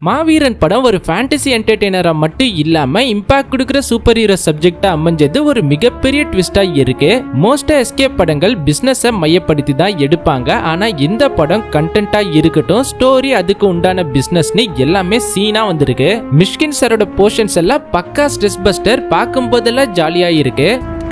மாவீரன் படம் ஒரு ஃபேண்டசி என்டர்டெய்னரா மட்டும் இல்லாம இம்பாக்ட் கொடுக்குற சூப்பர் ஹீரோ சப்ஜெக்டா அமைஞ்சது ஒரு மிகப்பெரிய ட்விஸ்டா இருக்கு மோஸ்டா எஸ்கேப் படங்கள் பிசினஸை மையப்படுத்தி தான் எடுப்பாங்க ஆனா இந்த படம் கண்டென்ட்டா இருக்கட்டும் ஸ்டோரி அதுக்கு உண்டான பிசினஸ்னு எல்லாமே சீனா வந்திருக்கு மிஷ்கின் சாரோட போர்ஷன்ஸ் எல்லாம் பக்கா ஸ்ட்ரெஸ் பஸ்டர் பார்க்கும் போதெல்லாம் ஜாலியா இருக்கு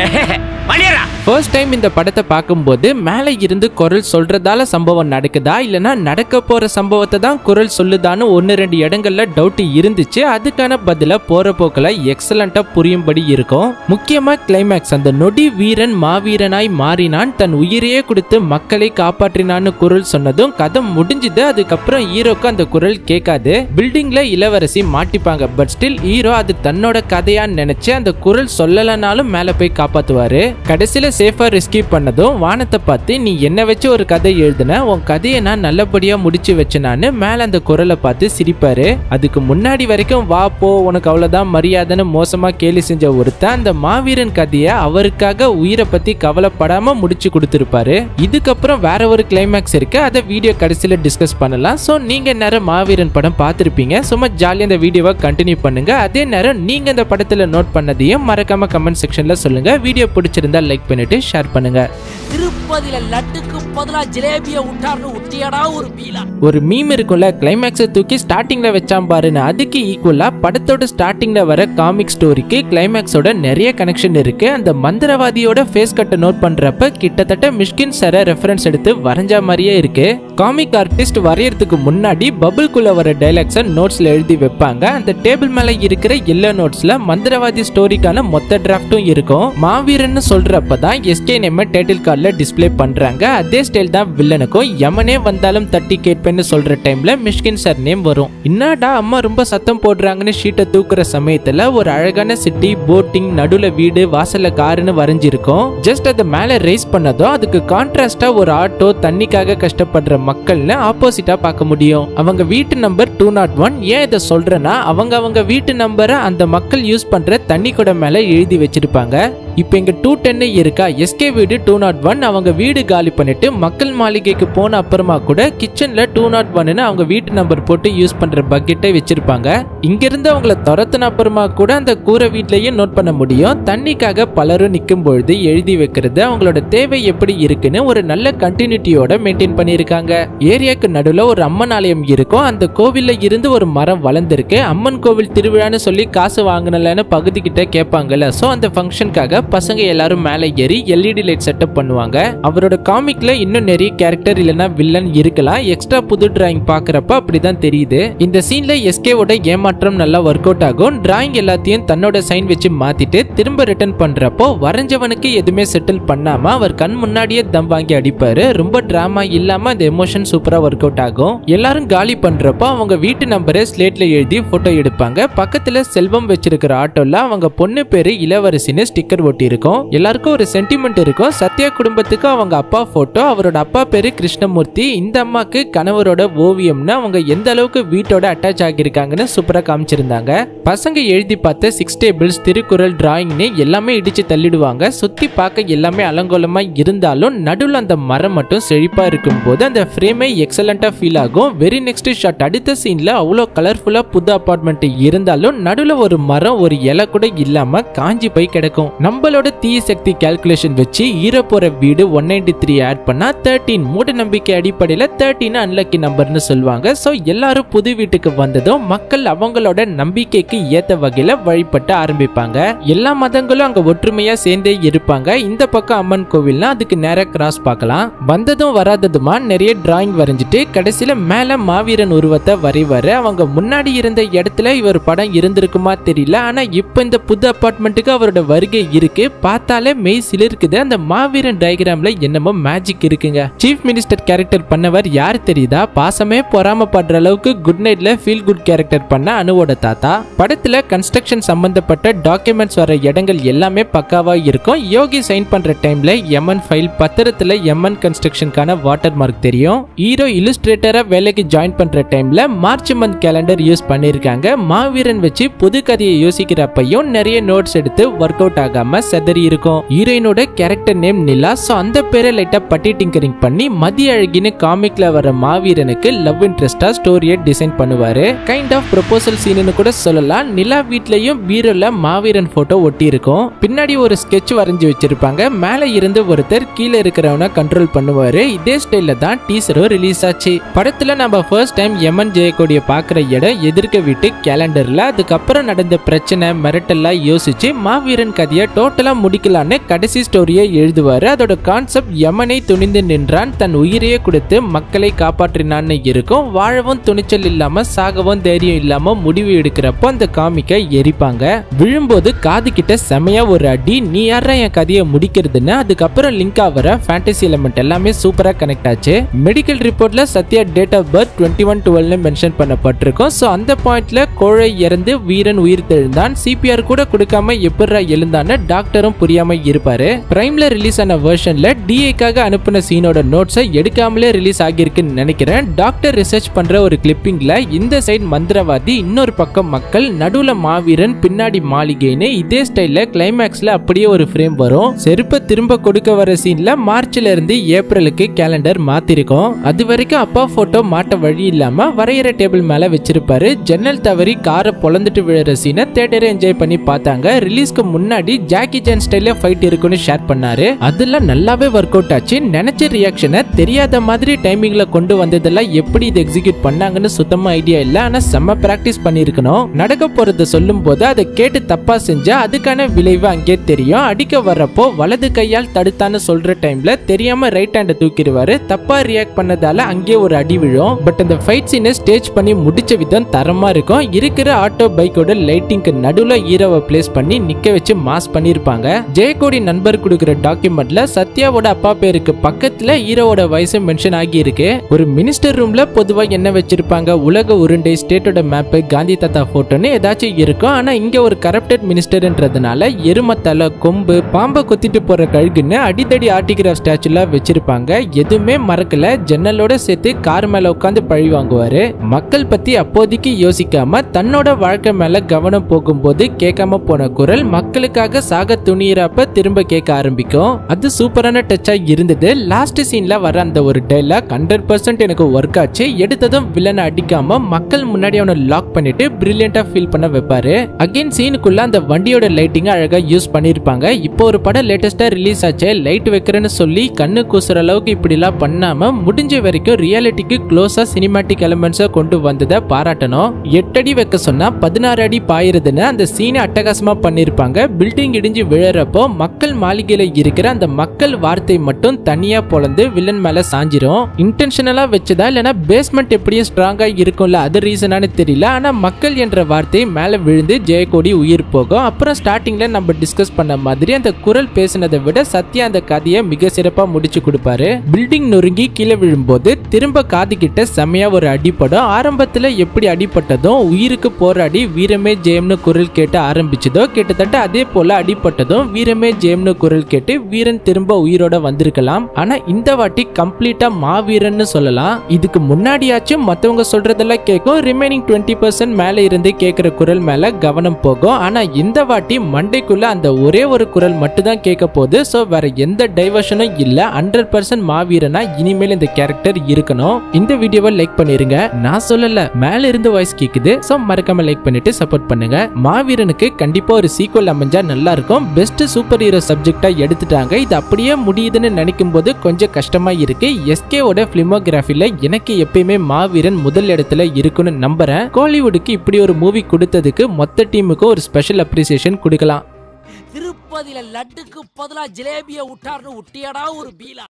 மணியரா ஃபர்ஸ்ட் டைம் இந்த படத்தை பார்க்கும்போது மேலே இருந்து குரல் சொல்றதால சம்பவம் நடக்குதா இல்லனா நடக்க போற சம்பவத்தை தான் குரல் சொல்லுதான்னு ஒன்று ரெண்டு இடங்கள்ல டவுட் இருந்துச்சு அதுக்கான பதில போற போக்கில் எக்ஸலண்டா புரியும்படி இருக்கும் முக்கியமா கிளைமேக்ஸ் அந்த நொடி வீரன் மாவீரனாய் மாறினான் தன் உயிரையே கொடுத்து மக்களை காப்பாற்றினான்னு குரல் சொன்னதும் கதை முடிஞ்சுது அதுக்கப்புறம் ஹீரோக்கு அந்த குரல் கேட்காது பில்டிங்ல இளவரசி மாட்டிப்பாங்க பட் ஸ்டில் ஹீரோ அது தன்னோட கதையான்னு நினைச்சு அந்த குரல் சொல்லலைனாலும் மேல போய் காப்பாத்துவாரு கடைசியில சேஃபா ரெஸ்கியூ பண்ணதும் வானத்தை பார்த்து நீ என்ன வச்சு ஒரு கதை எழுதுன உன் கதையை நான் நல்லபடியா முடிச்சு வச்சேனான்னு மேல அந்த குரலை பார்த்து சிரிப்பாரு அதுக்கு முன்னாடி வரைக்கும் வா போ உனக்கு அவ்வளவுதான் மரியாதைன்னு மோசமா கேலி செஞ்ச ஒருத்தன் அந்த மாவீரன் கதையை அவருக்காக உயிரை பத்தி கவலைப்படாம முடிச்சு கொடுத்திருப்பாரு இதுக்கப்புறம் வேற ஒரு கிளைமேக்ஸ் இருக்கு அதை வீடியோ கடைசியில டிஸ்கஸ் பண்ணலாம் ஸோ நீங்க நேரம் மாவீரன் படம் பார்த்துருப்பீங்க சும்மா ஜாலியாக இந்த வீடியோவை கண்டினியூ பண்ணுங்க அதே நேரம் நீங்க இந்த படத்துல நோட் பண்ணதையும் மறக்காம கமெண்ட் செக்ஷன்ல சொல்லுங்க வீடியோ பிடிச்சிருந்தா லைக் பண்ணிட்டு ஷேர் பண்ணுங்க திருப்பதியில லட்டுக்கு பதிலா ஜிலேபிய விட்டார்னு விட்டியடா ஒரு பீலா ஒரு மீம் இருக்கும்ல கிளைமேக்ஸை தூக்கி ஸ்டார்டிங்ல வச்சான் பாருன்னு அதுக்கு ஈக்குவலா படத்தோட ஸ்டார்டிங்ல வர காமிக் ஸ்டோரிக்கு கிளைமேக்ஸோட நிறைய கனெக்ஷன் இருக்கு அந்த மந்திரவாதியோட ஃபேஸ் கட்டை நோட் பண்றப்ப கிட்டத்தட்ட மிஷ்கின் சரை ரெஃபரன்ஸ் எடுத்து வரைஞ்ச மாதிரியே இருக்கு காமிக் ஆர்டிஸ்ட் வரையறதுக்கு முன்னாடி பபுள்குள்ள வர டைலாக்ஸை நோட்ஸ்ல எழுதி வைப்பாங்க அந்த டேபிள் மேல இருக்கிற எல்லோ நோட்ஸ்ல மந்திரவாதி ஸ்டோரிக்கான மொத்த டிராஃப்டும் இருக்கும் மாவீரன்னு சொல்றப்ப தான் எஸ்கே நேம டைட்டில் கார்டில் டிஸ்ப்ளே பண்றாங்க அதே ஸ்டைல் தான் வில்லனுக்கும் யமனே வந்தாலும் தட்டி கேட்பேன்னு சொல்ற டைம்ல மிஷ்கின் சார் நேம் வரும் என்னடா அம்மா ரொம்ப சத்தம் போடுறாங்கன்னு ஷீட்டை தூக்குற சமயத்துல ஒரு அழகான சிட்டி போட்டிங் நடுல வீடு வாசல்ல காருன்னு வரைஞ்சிருக்கும் ஜஸ்ட் அதை மேல ரைஸ் பண்ணதும் அதுக்கு கான்ட்ராஸ்டா ஒரு ஆட்டோ தண்ணிக்காக கஷ்டப்படுற மக்கள்னு ஆப்போசிட்டா பார்க்க முடியும் அவங்க வீட்டு நம்பர் டூ நாட் ஒன் ஏன் இதை சொல்றேன்னா அவங்க அவங்க வீட்டு நம்பரை அந்த மக்கள் யூஸ் பண்ற தண்ணி குடம் மேல எழுதி வச்சிருப்பாங்க இப்போ இங்க டூ டென்னு இருக்கா எஸ்கே வீடு டூ நாட் ஒன் அவங்க வீடு காலி பண்ணிட்டு மக்கள் மாளிகைக்கு போன அப்புறமா கூட கிச்சன்ல டூ நாட் ஒன்னு அவங்க வீட்டு நம்பர் போட்டு யூஸ் பண்ற பக்கெட்டை வச்சிருப்பாங்க இங்க இருந்து அவங்கள துரத்துன அப்புறமா கூட அந்த கூரை வீட்லயும் நோட் பண்ண முடியும் தண்ணிக்காக பலரும் நிற்கும் பொழுது எழுதி வைக்கிறது அவங்களோட தேவை எப்படி இருக்குன்னு ஒரு நல்ல கண்டினியூட்டியோட மெயின்டைன் பண்ணியிருக்காங்க ஏரியாக்கு நடுவில் ஒரு அம்மன் ஆலயம் இருக்கும் அந்த கோவில்ல இருந்து ஒரு மரம் வளர்ந்துருக்கு அம்மன் கோவில் திருவிழான்னு சொல்லி காசு வாங்கினலன்னு பகுதி கிட்ட கேட்பாங்கல்ல ஸோ அந்த ஃபங்க்ஷனுக்காக பசங்க எல்லாரும் மேலே ஏறி எல்இடி லைட் செட்டப் பண்ணுவாங்க அவரோட காமிக்ல இன்னும் நிறைய கேரக்டர் இல்லைன்னா வில்லன் இருக்கலாம் எக்ஸ்ட்ரா புது டிராயிங் பார்க்குறப்ப அப்படிதான் தெரியுது இந்த சீன்ல எஸ்கேவோட ஏமாற்றம் நல்லா ஒர்க் அவுட் ஆகும் டிராயிங் எல்லாத்தையும் தன்னோட சைன் வச்சு மாத்திட்டு திரும்ப ரிட்டர்ன் பண்றப்போ வரைஞ்சவனுக்கு எதுவுமே செட்டில் பண்ணாம அவர் கண் முன்னாடியே தம் வாங்கி அடிப்பாரு ரொம்ப டிராமா இல்லாம அந்த எமோஷன் சூப்பரா ஒர்க் அவுட் ஆகும் எல்லாரும் காலி பண்றப்போ அவங்க வீட்டு நம்பரை ஸ்லேட்ல எழுதி போட்டோ எடுப்பாங்க பக்கத்துல செல்வம் வச்சிருக்கிற ஆட்டோல அவங்க பொண்ணு பேரு இளவரசின்னு ஸ்டிக்கர் ஒட்டி இருக்கும் எல்லாருக்கும் ஒரு சென்டிமெண்ட் இருக்கும் சத்யா குடும்பத்துக்கு அவங்க அப்பா போட்டோ அவரோட அப்பா பேரு கிருஷ்ணமூர்த்தி இந்த அம்மாக்கு கணவரோட ஓவியம்னு அவங்க எந்த அளவுக்கு வீட்டோட அட்டாச் ஆகியிருக்காங்கன்னு சூப்பரா காமிச்சிருந்தாங்க பசங்க எழுதி பார்த்த சிக்ஸ் டேபிள்ஸ் திருக்குறள் டிராயிங்னு எல்லாமே இடிச்சு தள்ளிடுவாங்க சுத்தி பார்க்க எல்லாமே அலங்கோலமா இருந்தாலும் நடுவில் அந்த மரம் மட்டும் செழிப்பா இருக்கும்போது அந்த ஃப்ரேமே எக்ஸலண்டா ஃபீல் ஆகும் வெரி நெக்ஸ்ட் ஷாட் அடுத்த சீன்ல அவ்வளோ கலர்ஃபுல்லா புது அபார்ட்மெண்ட் இருந்தாலும் நடுவில் ஒரு மரம் ஒரு இலை கூட இல்லாம காஞ்சி போய் கிடக்கும் நம்மளோட தீய சக்தி கால்குலேஷன் வச்சு ஈர போற வீடு ஒன் நைன்டி த்ரீ ஆட் பண்ணா தேர்ட்டீன் மூட நம்பிக்கை அடிப்படையில் தேர்ட்டின் அன்லக்கி நம்பர்னு சொல்லுவாங்க ஸோ எல்லாரும் புது வீட்டுக்கு வந்ததும் மக்கள் அவங்களோட நம்பிக்கைக்கு ஏத்த வகையில வழிபட்ட ஆரம்பிப்பாங்க எல்லா மதங்களும் அங்க ஒற்றுமையா சேர்ந்தே இருப்பாங்க இந்த பக்கம் அம்மன் கோவில்னா அதுக்கு நேரா கிராஸ் பார்க்கலாம் வந்ததும் வராததுமா நிறைய டிராயிங் வரைஞ்சிட்டு கடைசியில மேல மாவீரன் உருவத்தை வரைவாரு அவங்க முன்னாடி இருந்த இடத்துல இவர் படம் இருந்திருக்குமா தெரியல ஆனா இப்போ இந்த புது அபார்ட்மெண்ட்டுக்கு அவரோட வருகை இருக்கு பார்த்தாலே மெய் சிலிருக்குது அந்த மாவீரன் டயக்ராம்ல என்னமோ மேஜிக் இருக்குங்க சீஃப் மினிஸ்டர் கேரக்டர் பண்ணவர் யார் தெரியுதா பாசமே பொறாமப்படுற அளவுக்கு குட் நைட்ல ஃபீல் குட் கேரக்டர் பண்ண அனுவோட தாத்தா படத்துல கன்ஸ்ட்ரக்ஷன் சம்பந்தப்பட்ட டாக்குமெண்ட்ஸ் வர இடங்கள் எல்லாமே பக்காவா இருக்கும் யோகி சைன் பண்ற டைம்ல எம்என் ஃபைல் பத்திரத்துல எம்என் கன்ஸ்ட்ரக்ஷனுக்கான வாட்டர் மார்க் தெரியும் ஹீரோ இல்லுஸ்ட்ரேட்டரா வேலைக்கு ஜாயின் பண்ற டைம்ல மார்ச் மந்த் கேலண்டர் யூஸ் பண்ணிருக்காங்க மாவீரன் வச்சு புது கதையை யோசிக்கிறப்பையும் நிறைய நோட்ஸ் எடுத்து ஒர்க் அவுட் ஆகாம இல்லாம செதறி இருக்கும் ஹீரோயினோட கேரக்டர் நேம் நிலா சோ அந்த பேரை லைட்டா பட்டி டிங்கரிங் பண்ணி மதிய அழகின்னு காமிக்ல வர மாவீரனுக்கு லவ் இன்ட்ரெஸ்டா ஸ்டோரியை டிசைன் பண்ணுவாரு கைண்ட் ஆஃப் ப்ரொபோசல் சீனுன்னு கூட சொல்லலாம் நிலா வீட்லயும் பீரோல மாவீரன் போட்டோ ஒட்டி இருக்கும் பின்னாடி ஒரு ஸ்கெட்ச் வரைஞ்சு வச்சிருப்பாங்க மேல இருந்து ஒருத்தர் கீழே இருக்கிறவனை கண்ட்ரோல் பண்ணுவாரு இதே ஸ்டைல்ல தான் டீசரும் ரிலீஸ் ஆச்சு படத்துல நம்ம ஃபர்ஸ்ட் டைம் எமன் ஜெயக்கோடிய பாக்குற இடம் எதிர்க்க வீட்டு கேலண்டர்ல அதுக்கப்புறம் நடந்த பிரச்சனை மிரட்டெல்லாம் யோசிச்சு மாவீரன் கதையை டோட்டலா முடிக்கலான்னு கடைசி ஸ்டோரியை எழுதுவாரு அதோட கான்செப்ட் யமனை துணிந்து நின்றான் தன் உயிரையே கொடுத்து மக்களை காப்பாற்றினான்னு இருக்கும் வாழவும் துணிச்சல் இல்லாம சாகவும் தைரியம் இல்லாம முடிவு எடுக்கிறப்போ அந்த காமிக்கை எரிப்பாங்க விழும்போது காது கிட்ட செமையா ஒரு அடி நீ யாரா என் கதையை முடிக்கிறதுன்னு அதுக்கப்புறம் லிங்க் ஆகிற ஃபேண்டசி எலமெண்ட் எல்லாமே சூப்பரா கனெக்ட் ஆச்சு மெடிக்கல் ரிப்போர்ட்ல Sathya date of birth twenty one டுவெல்னு மென்ஷன் பண்ணப்பட்டிருக்கும் ஸோ அந்த பாயிண்ட்ல கோழை இறந்து வீரன் உயிர் தெழுந்தான் சிபிஆர் கூட கொடுக்காம எப்படிரா எழுந்தான்னு டாக்டரும் புரியாம இருப்பாரு பிரைம்ல ரிலீஸ் ஆன வெர்ஷன்ல டிஏக்காக அனுப்பின சீனோட நோட்ஸை எடுக்காமலே ரிலீஸ் ஆகியிருக்குன்னு நினைக்கிறேன் டாக்டர் ரிசர்ச் பண்ற ஒரு கிளிப்பிங்ல இந்த சைடு மந்திரவாதி இன்னொரு பக்கம் மக்கள் நடுவுல மாவீரன் பின்னாடி மாளிகைன்னு இதே ஸ்டைல்ல கிளைமேக்ஸ்ல அப்படியே ஒரு ஃப்ரேம் வரும் செருப்பை திரும்ப கொடுக்க வர சீன்ல மார்ச்ல இருந்து ஏப்ரலுக்கு கேலண்டர் மாத்திருக்கோம் அது வரைக்கும் அப்பா போட்டோ மாட்ட வழி இல்லாம வரைகிற டேபிள் மேல வச்சிருப்பாரு ஜன்னல் தவறி காரை பொழந்துட்டு விழுற சீனை தேட்டரை என்ஜாய் பண்ணி பார்த்தாங்க ரிலீஸ்க்கு முன்னாடி ஜாக்கி ஜான் ஸ்டைல்ல ஃபைட் இருக்குன்னு ஷேர் பண்ணாரு அதெல்லாம் நல்லாவே ஒர்க் அவுட் ஆச்சு நினைச்ச ரியாக்ஷனை தெரியாத மாதிரி டைமிங்ல கொண்டு வந்ததெல்லாம் எப்படி இது எக்ஸிக்யூட் பண்ணாங்கன்னு சுத்தமா ஐடியா இல்ல ஆனா செம்ம பிராக்டிஸ் பண்ணிருக்கணும் நடக்க போறத சொல்லும் போது அதை கேட்டு தப்பா செஞ்சா அதுக்கான விளைவு அங்கே தெரியும் அடிக்க வர்றப்போ வலது கையால் தடுத்தான்னு சொல்ற டைம்ல தெரியாம ரைட் ஹேண்ட தூக்கிடுவாரு தப்பா ரியாக்ட் பண்ணதால அங்கே ஒரு அடி விழும் பட் அந்த ஃபைட் சீனை ஸ்டேஜ் பண்ணி முடிச்ச விதம் தரமா இருக்கும் இருக்கிற ஆட்டோ பைக்கோட லைட்டிங்க்கு நடுவுல ஹீரோவை பிளேஸ் பண்ணி நிக்க வச்சு மாஸ் பண்ணிருப்பாங்க ஜெயக்கோடி நண்பர் கொடுக்குற டாக்குமெண்ட்ல சத்யாவோட அப்பா பேருக்கு பக்கத்துல ஹீரோவோட வயசு மென்ஷன் ஆகி இருக்கு ஒரு மினிஸ்டர் ரூம்ல பொதுவா என்ன வச்சிருப்பாங்க உலக உருண்டை ஸ்டேட்டோட மேப் காந்தி தாத்தா போட்டோன்னு ஏதாச்சும் இருக்கும் ஆனா இங்க ஒரு கரப்டட் மினிஸ்டர்ன்றதுனால எருமத்தலை கொம்பு பாம்பை கொத்திட்டு போற கழுகுன்னு அடித்தடி ஆர்டிகிராஃப் ஸ்டாச்சுல வச்சிருப்பாங்க எதுவுமே மறக்கல ஜன்னலோட சேர்த்து கார் மேல உட்காந்து பழி வாங்குவாரு மக்கள் பத்தி அப்போதைக்கு யோசிக்காம தன்னோட வாழ்க்கை மேல கவனம் போகும்போது கேட்காம போன குரல் மக்களுக்காக சாக துணியிறப்ப திரும்ப கேட்க ஆரம்பிக்கும் அது சூப்பரான டச்சா இருந்தது லாஸ்ட் சீன்ல வர அந்த ஒரு டைலாக் ஹண்ட்ரட் பர்சன்ட் எனக்கு ஒர்க் ஆச்சு எடுத்ததும் வில்லனை அடிக்காம மக்கள் முன்னாடி அவனை லாக் பண்ணிட்டு பிரில்லியண்டா ஃபீல் பண்ண வைப்பாரு அகைன் சீனுக்குள்ள அந்த வண்டியோட லைட்டிங் அழகா யூஸ் பண்ணிருப்பாங்க இப்போ ஒரு படம் லேட்டஸ்டா ரிலீஸ் ஆச்சு லைட் வைக்கிறேன்னு சொல்லி கண்ணு கூசுற அளவுக்கு இப்படிலாம் பண்ணாம முடிஞ்ச வரைக்கும் ரியாலிட்டிக்கு க்ளோஸா சினிமாட்டிக் எலமெண்ட்ஸை கொண்டு வந்ததை பாராட்டணும் எட்டடி வைக்க சொன்னா பதினாறு அடி பாயிருதுன்னு அந்த சீனை அட்டகாசமா பண்ணிருப்பாங்க பில்டிங் இடிஞ்சு விழறப்போ மக்கள் மாளிகையில இருக்கிற அந்த மக்கள் வார்த்தை மட்டும் தனியா பொழந்து வில்லன் மேல சாஞ்சிரும் இன்டென்ஷனலா வச்சதா இல்லைன்னா பேஸ்மெண்ட் எப்படியும் ஸ்ட்ராங்கா இருக்கும்ல அது ரீசனானு தெரியல ஆனா மக்கள் என்ற வார்த்தை மேல விழுந்து ஜெயக்கோடி உயிர் போகும் அப்புறம் ஸ்டார்டிங்ல நம்ம டிஸ்கஸ் பண்ண மாதிரி அந்த குரல் பேசினதை விட சத்யா அந்த கதையை மிக சிறப்பா முடிச்சு கொடுப்பாரு பில்டிங் நொறுங்கி கீழே விழும்போது திரும்ப காது கிட்ட செமையா ஒரு அடிப்படும் ஆரம்பத்துல எப்படி அடிப்பட்டதும் உயிருக்கு போராடி வீரமே ஜெயம்னு குரல் கேட்டு ஆரம்பிச்சதோ கிட்டத்தட்ட அதே போல அடிப்பட்டதும் வீரமே ஜெயம்னு குரல் கேட்டு வீரன் திரும்ப உயிரோட வந்திருக்கலாம் ஆனா இந்த வாட்டி கம்ப்ளீட்டா மாவீரன்னு சொல்லலாம் இதுக்கு முன்னாடியாச்சும் மத்தவங்க சொல்றதெல்லாம் கேட்கும் ரிமைனிங் டுவெண்ட்டி பர்சன்ட் மேல இருந்து கேட்கிற குரல் மேல கவனம் போகும் ஆனா இந்த வாட்டி மண்டைக்குள்ள அந்த ஒரே ஒரு குரல் மட்டும் தான் கேட்க போகுது ஸோ வேற எந்த டைவர்ஷனும் இல்ல ஹண்ட்ரட் பர்சன்ட் மாவீரனா இனிமேல் இந்த கேரக்டர் இருக்கணும் இந்த வீடியோவை லைக் பண்ணிருங்க நான் சொல்லல மேல இருந்து வாய்ஸ் கேக்குது ஸோ மறக்காம லைக் பண்ணிட்டு சப்போர்ட் பண்ணுங்க மாவீரனுக்கு கண்டிப்பா ஒரு சீக்வல் அமைஞ்சா நல்லா இருக்கும் பெஸ்ட் சூப்பர் ஹீரோ சப்ஜெக்டா எடுத்துட்டாங்க இது அப்படியே முடியுதுன்னு நினைக்கும் போது கொஞ்சம் கஷ்டமா இருக்கு எஸ்கேவோட பிலிமோகிராஃபில எனக்கு எப்பயுமே மாவீரன் முதல் இடத்துல இருக்குன்னு நம்புறேன் கோலிவுட்டுக்கு இப்படி ஒரு மூவி கொடுத்ததுக்கு மொத்த டீமுக்கும் ஒரு ஸ்பெஷல் அப்ரிசியேஷன் கொடுக்கலாம் திருப்பதியில லட்டுக்கு பதிலா ஜிலேபிய விட்டார்னு விட்டியடா ஒரு பீலா